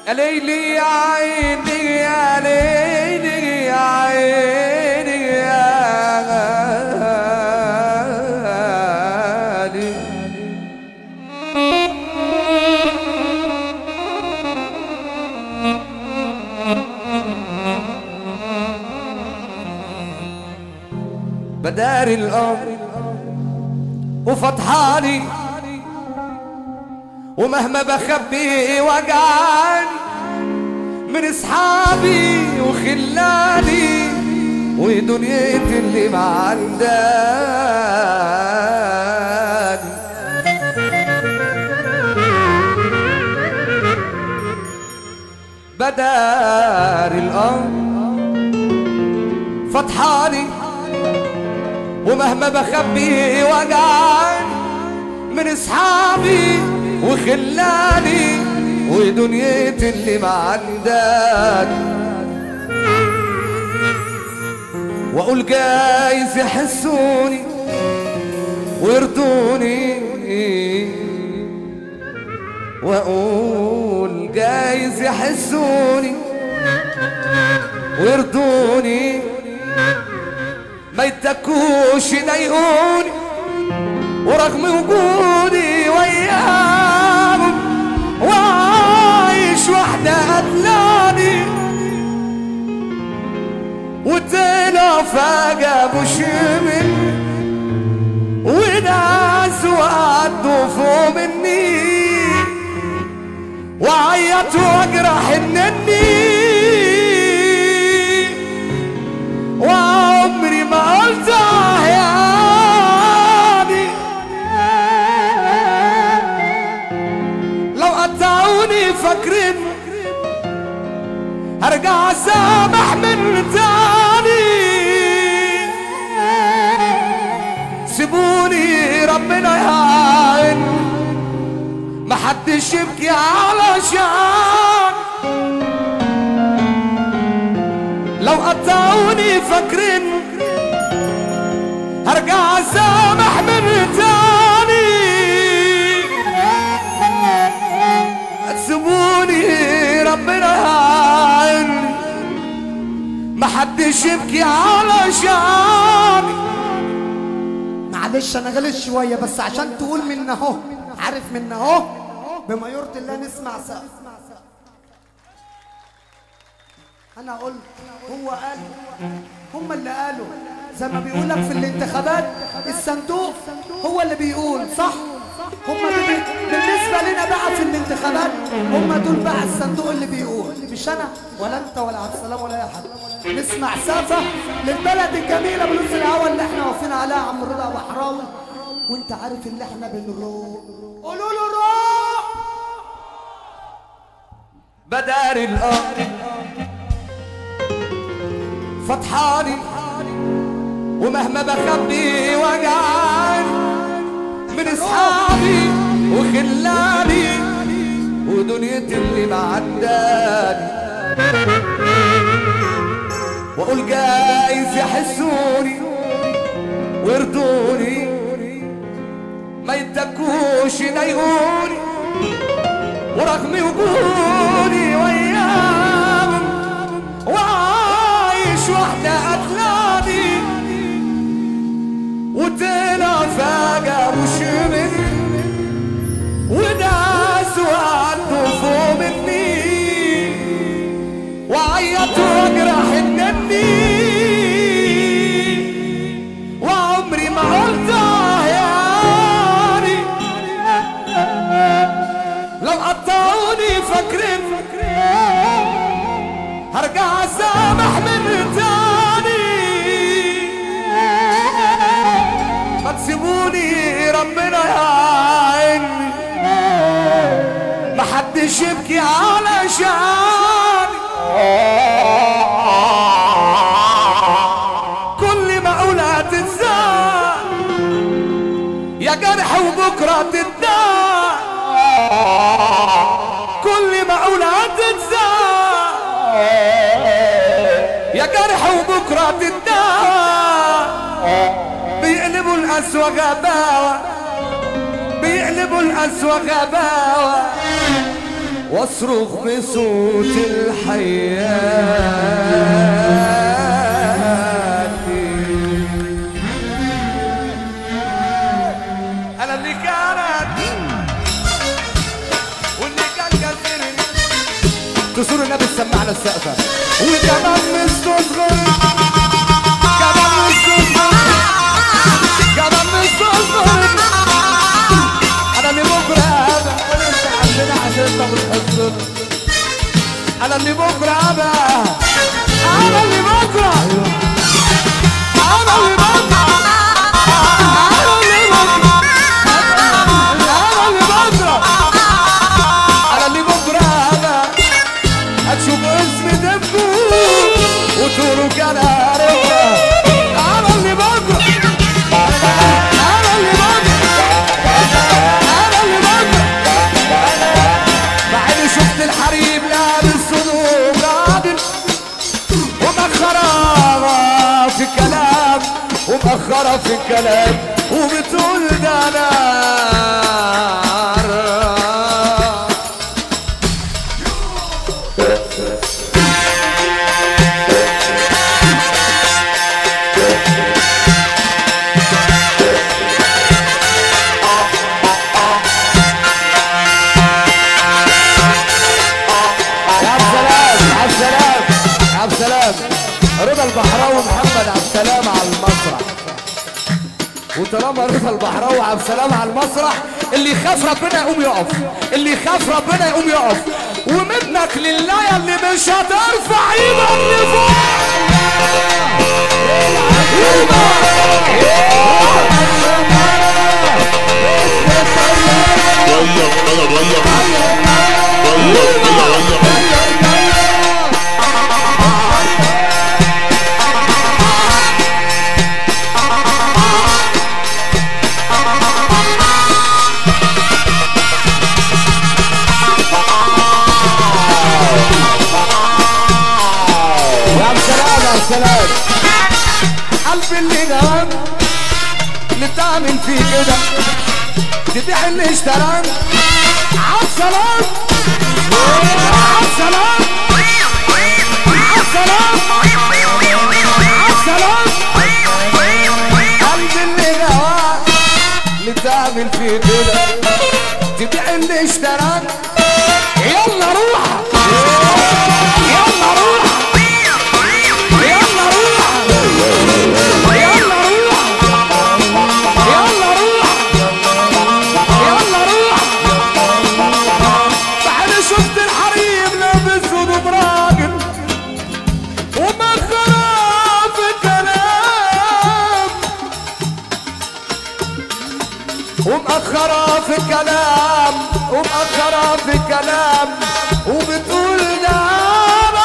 يا ليلي يا عيني يا ليلي يا عيني يا غالي بدار الأمر وفتحاني ومهما بخبي وجعاني من اصحابي وخلاني ودنيتي اللي معنداني بدار الأمر فتحاني ومهما بخبي وجعاني من اصحابي وخلاني ودنيتي اللي معنداني واقول جايز يحسوني ويرضوني واقول جايز يحسوني ويرضوني ما يتكوش يضايقوني ورغم وجودي وياهم وعايش وحدة قتلاني وطلع فجأة مش من وناس وقعدوا فوق مني وعيط واجرح انني وعمري ما قلت آه يعني لو قطعوني فاكرين هرجع اسامح من تاني سيبوني ربنا يعين محدش يبكي علشان لو قطعوني فاكرين هرجع اسامح من تاني تسيبوني ربنا يعيني محدش يبكي علشاني معلش انا غلط شويه بس عشان تقول من اهو عارف من اهو بما يرضي الله نسمع سقف انا قلت هو قال هم اللي قالوا زي ما بيقول لك في الانتخابات الصندوق هو اللي بيقول صح هم بي... بالنسبه لنا بقى في الانتخابات هم دول بقى الصندوق اللي بيقول مش انا ولا انت ولا عبد السلام ولا اي حد نسمع سقفه للبلد الجميله بلوز الهوا اللي احنا واقفين عليها عم رضا وحراوي وانت عارف اللي احنا بنروح قولوا له روح بدار الأرض فتحاني ومهما بخبي وجعاني من اصحابي وخلاني ودنيتي اللي معداني واقول جايز يحسوني ويرضوني ما يتكوش يضايقوني ورغم وجودي وياهم وعايش وحدة قتلاني وطلع فجأة مش مني وناس وقعدوا فوق مني وعيط واجرح انني وعمري ما قلت آه يعني لو قطعوني فاكرين هرجع اسامح من تاني ما تسيبوني ربنا يعيني محدش يبكي علشان كل ما اقولها تتزاد يا جرح وبكره تتداع كل ما اقولها تتزاد يا جرح وبكره تتداع بيقلبوا القسوة غباوة بيقلبوا القسوة غباوة واصرخ بصوت الحياة انا اللي كانت واللي كان كثير كسور النبي سمعنا السقفة وكمان مستصغر كمان مستصغر كمان مستصغر انا اللي بكره ابا وانت عندنا عشان انت بتحصل انا اللي بكره ابا انا اللي بكره انا اللي بكره انا اللي بكره انا اللي بكره انا اللي بكره ابا هتشوف اسمي دبه وتقولوا كان عارفها انا اللي بكره انا اللي بكره انا اللي بكره مع اني شفت الحريم لابس صدور راجل ومأخرة في الكلام ومأخرة في الكلام وبتقول ده نار يا عبد السلام عبد السلام عبد السلام رضا البحراوي محمد عبد السلام على المسرح وطالما رضا البحراوي عبد السلام على المسرح اللي يخاف ربنا يقوم يقف اللي يخاف ربنا يقوم يقف ومنك لله يا اللي مش هترفع ايدك لفوق يا عبد السلام يا عبد السلام قلبي اللي نام اللي تعمل فيه كده تبيع اللي اشتران عبد السلام عبد السلام عبد السلام عبد السلام قلبي اللي نام اللي تعمل فيه كده تبيع اللي اشتران يلا روح يلا روح يلا روح يلا روح يلا روح يلا روح بعد شفت الحريم لابس هدوم راجل ومخرة في الكلام ومأخرة في الكلام ومأخرة في الكلام وبتقول ده أنا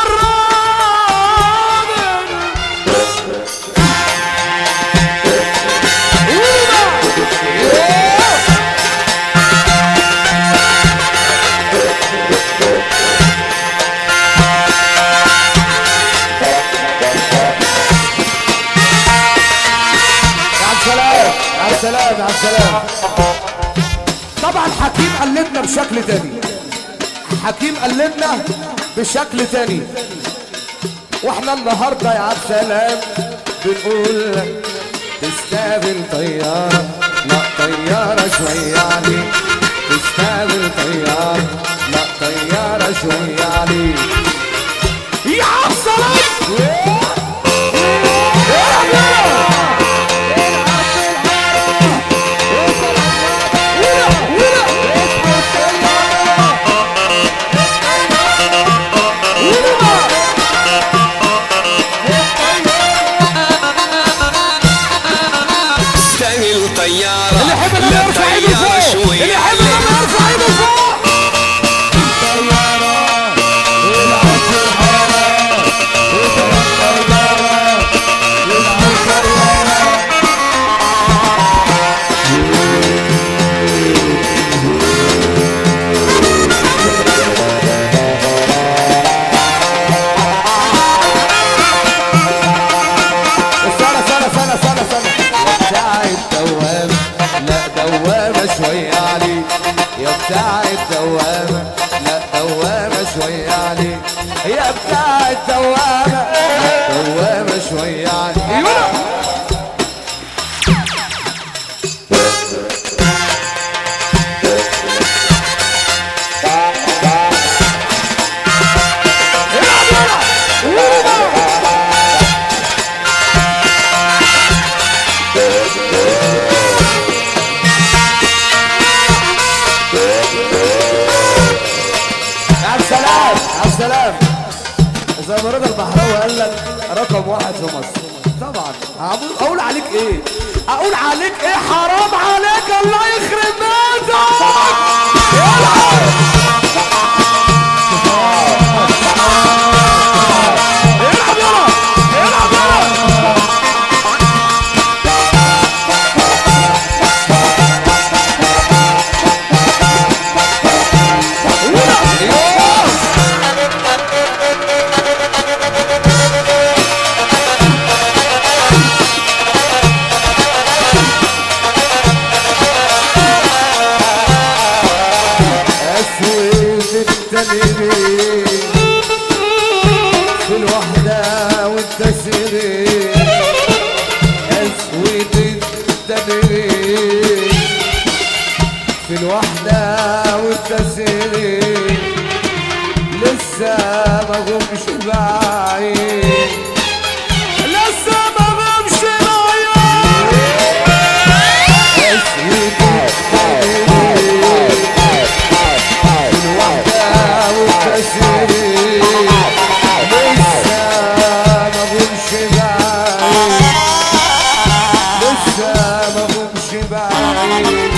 الراجل يا عبد السلام يا عبد السلام يا عبد السلام طبعا حكيم قلدنا بشكل تاني حكيم قلدنا بشكل تاني واحنا النهارده يا عبد السلام بنقول تستقبل طيارة لا طيارة شوية عليك تستقبل طيارة لا طيارة شوية عليك يا عبد السلام استني طيارة اللي يحب لما لا يرفع ايده طيارة فوق شوية اللي يحب لما يرفع ايده فوق استنى استنى استنى استنى استنى يا بتاع الدوامة لا دوامة شوية عليك يا بتاع الدوامة لا دوامة شوية عليك يا بتاع الدوامة دوامة شوية عليك عبد السلام عبد السلام زي ما رضا البحراوي قال لك رقم واحد في مصر طبعا هقول اقول عليك ايه اقول عليك ايه حرام عليك الله يخرب بيتك العب يلا العب يلا اسود التنين في الوحدة والتسرين اسود التنين في الوحدة والتسرين لسه ما غمش بعيد لسه ما غمش بعيد اسود التنين الوحدة والتسريح لسه ما غمش بعيد لسه ما غمش بعيد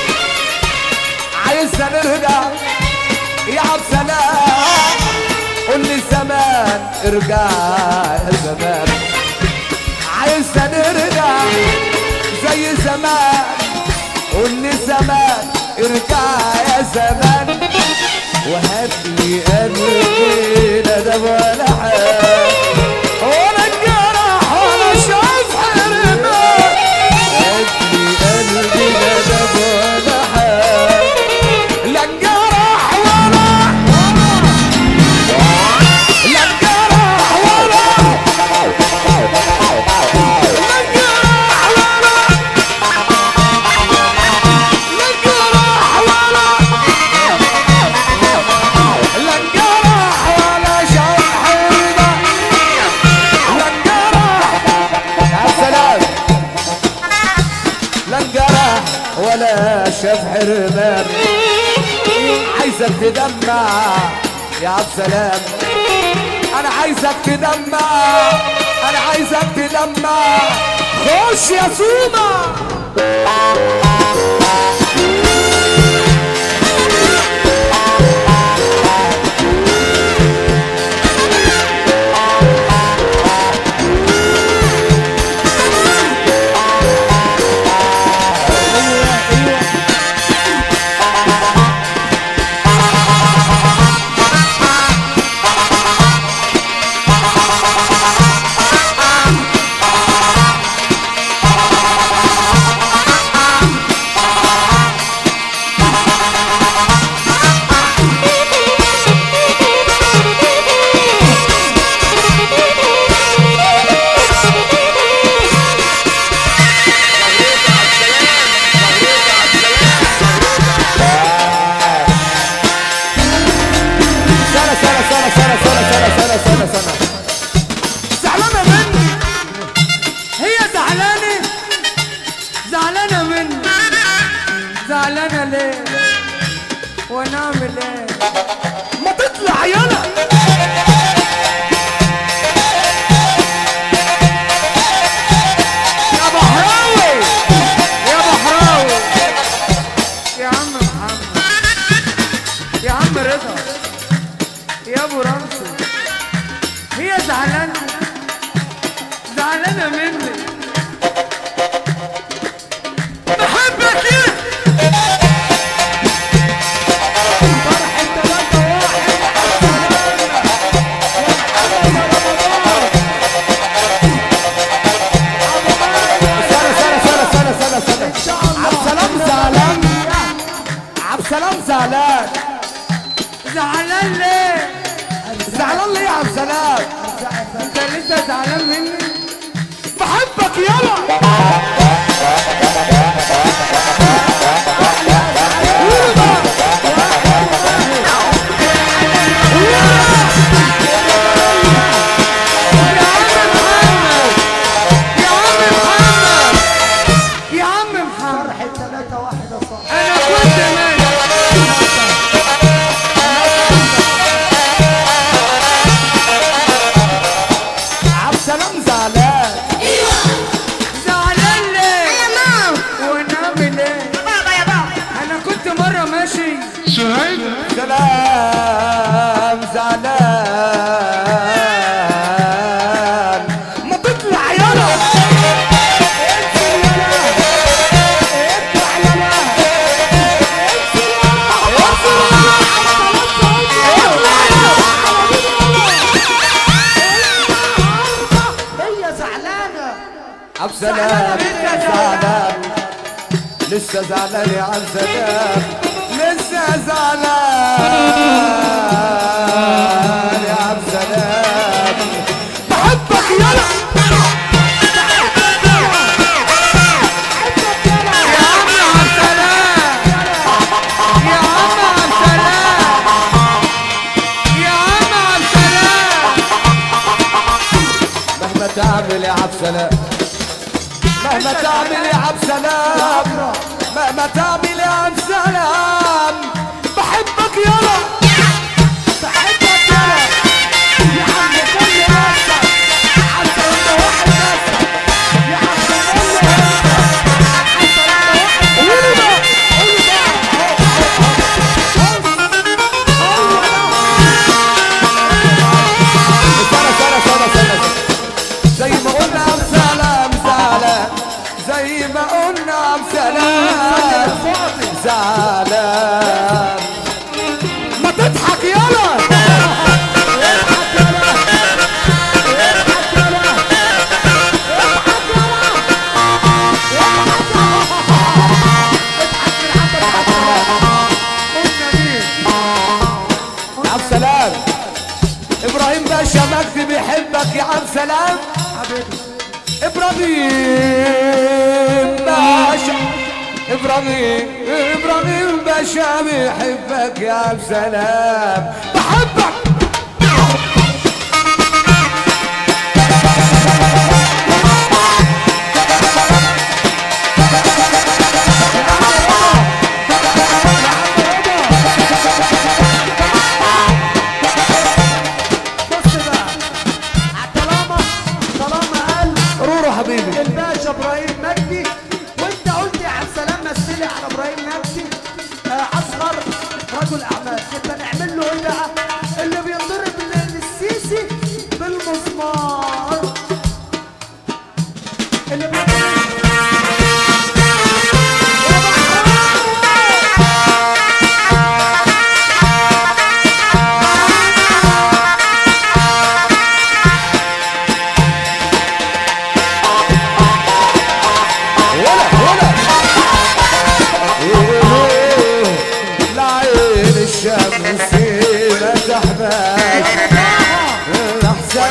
عايزنا نرجع يا عبد سلام قول لي زمان ارجع يا زمان عايزنا نرجع زي زمان قول لي زمان ارجع يا زمان وهات لي قلبي لا ده ولا حاجه ولا الجرح ولا شاف حرمان هات لي قلبي لا ده ولا حاجه لا الجرح ولا لا الجرح ولا لا الجرح ولا لا الجرح ولا لا الجرح ولا شرح رضا لا الجرح يا سلام لا الجرح ولا شاف حرمان عايزك تدمع يا عبد سلام انا عايزك تدمع انا عايزك تدمع خش يا سوما سنة سنة سنة سنة سنة سنة سنة سنة سنة زعلانة مني هي زعلانة زعلانة مني زعلانة ليه وانا اعمل ايه ما تطلع يلا يا بحراوي يا بحراوي يا عم محمد يا عم رضا يا ابو رمسي هي زعلانة زعلانة مني بحبك ايه فرحة تلاتة واحد سنة سنة سنة سنة سنة سنة عبد السلام زعلان عبد السلام زعلان زعلان ليه عبد السلام انت لسه زعلان مني بحبك يلا يا عم محمد يا عم محمد فرحة ثلاثة واحد يا صاحبي انا كنت ماشي عبد السلام زعلان زعلان ليه ونعمل ايه انا كنت مره ماشي سلام زعلان ما تطلع يلا هي زعلانة عبد السلام زعلان لسه زعلان يا عبد السلام لسه زعلان يا عبد السلام بحبك يلا يا عم عبد السلام يا عم عبد السلام يا عم عبد السلام مهما تعمل يا عبد السلام مهما تعمل يا عبد السلام مهما تعمل يا عبد السلام بحبك يلا بحبك يلا يا عم كل نفسك حتى انت واحد نفسك يا عم كل نفسك حتى انت واحد قولوا بقى قولوا بقى سنة سنة سنة سنة زي ما قلنا عم سلام زعلان زي ما قلنا عم سلام زعلان ما تضحك يلا عبد السلام ابراهيم باشا مجدي بيحبك يا عبد السلام ابراهيم باشا ابراهيم ابراهيم باشا بيحبك يا عبد السلام بحبك بص بقى طالما طالما قال رورو حبيبي الباشا ابراهيم مجدي وانت قلت يا عبد السلام مثلي على ابراهيم مجدي آه، اصغر رجل اعمال يبقى نعمل له ايه بقى؟ اللي بينضرب للسيسي بالمسمار اللي بينضرب يا ولا ولا لعين الشمس ما تحباش احسن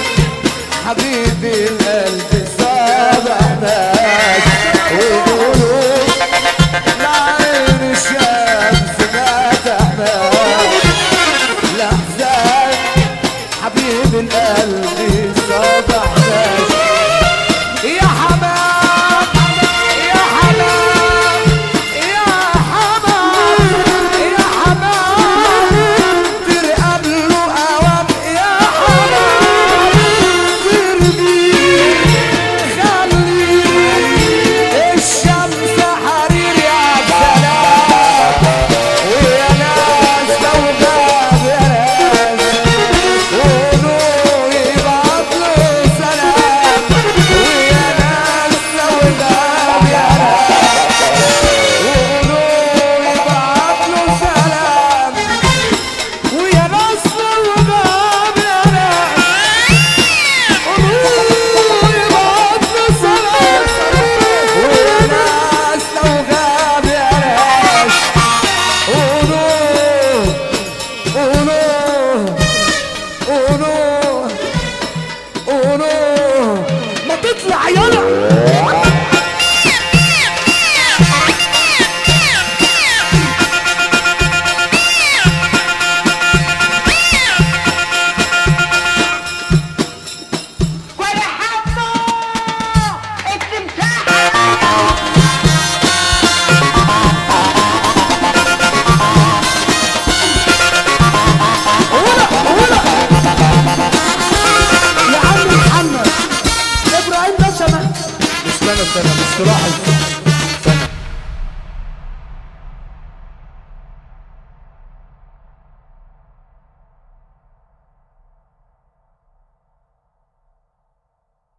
حبيبي القلب صابح باش ويقولوا لعين الشمس ما تحباش الاحزان حبيب القلب صابح باش يا حمام يا حمام يا حمام يا حمام ترقب له اوام يا حمام ترقب استنى استنى مش تلاحظ